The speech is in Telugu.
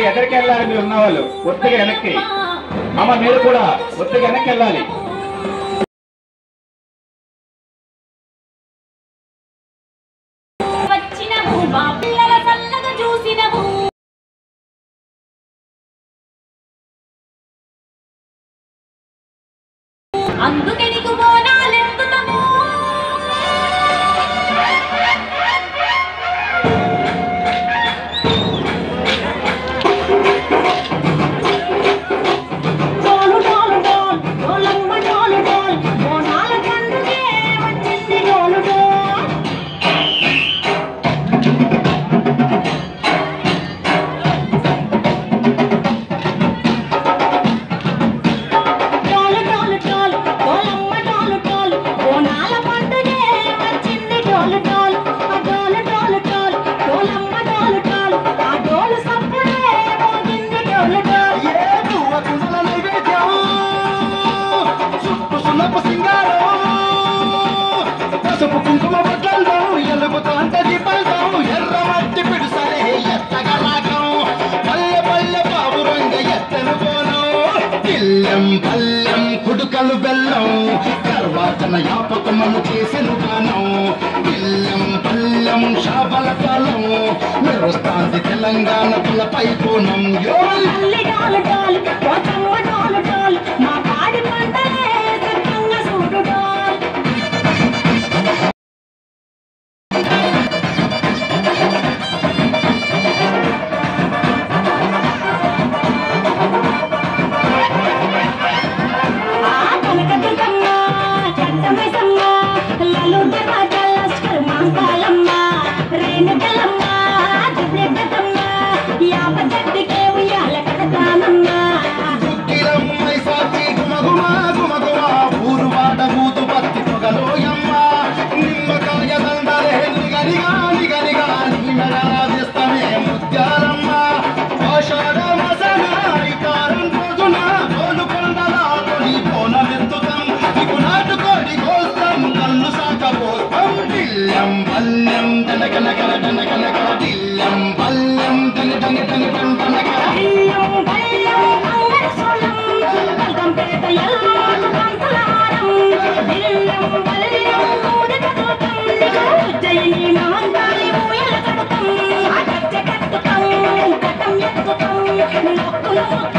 ఎక్కడికి వెళ్ళాలి మీరు ఉన్నవాళ్ళు ఒత్తిగా వెనక్కి అమ్మ మీరు కూడా ఒత్తిగా వెనక్కి వెళ్ళాలి వచ్చినవు మా పిల్లల చల్లగా చూసినవు అందుకే నీకు బోనాలెత్తుతాము డోలు డోలు డోల్ డోలమ్మ డోలు డోల్ బోనాల పండుగే వచ్చింది డోలు డోల్ డోలు డోలు డోల్ డోలమ్మ డోలు డోల్ బోనాల పండుగే వచ్చింది డోలు డోల్ ఆ డోలు డోలు డోల్ డోలమ్మ డోలు డోల్ ఆ డోలు సప్పుడే మోగింది డోలు డోల్ ఏ పువ్వ కుండల నైవేద్యం చుట్టు సున్నపు సింగారం పసుపు కుంకుమ బట్టల్లో ఎలుగుతూ అంతది పల్లం ఎర్ర మట్టి పిడుసలే ఎత్తగా రాగం పల్లె పల్లె పావురంగ ఎత్తను పోను పిల్లం పల్లెం కుడుకలు బెల్లం తర్వాతన యాపకమము చేసెను గానం పిల్లం పల్లెం షాపల కాలం మెరుస్తాంది తెలంగాణ పులపై పూనం యోల్ తల్లి డోలు డోల్ పోతమ్మ డోలు డోల్ మా పాడి పంటలే సక్కంగా చూడు డోల్ ఆ కనక దుర్గమ్మ చట్టమైసమ్మ లలు దర్వాజ లస్కర్ మాంకాలమ్మ రేణుకలమ్మ దివ్యకమ్మ యాప చెట్టుకే ఉయ్యాల కడతానమ్మ దుఃఖిలమ్మై సాచి గుమగుమ గుమగుమ ఊరు వాట బూతు పత్తి పొగలోయమ్మ నిమ్మకాయ దండలే నిగనిగా నిగనిగా నిమరాదిస్తమే ముత్యాలమ్మ ఆషాఢ మసన ఇకారం రోజున కోలు కొండల తొలి కోనమెత్తుతాం నీకు నాటుకోడి కోస్తాం కళ్ళు సాక పోస్తాం దిల్లం పల్లెం దనకనకన దనకనక దిల్లం పల్లెం దన దన దన దన దనక అయ్యం బయ్యం అంగర సోలం బల్గం పేట ఎల్లం కంతలారం దిల్లం బల్యం ఊరిక దూతం జయని మాంగాలి ఊయల కడతం అగచ్చ కట్టుతం కటం ఎత్తుతం నొక్కులు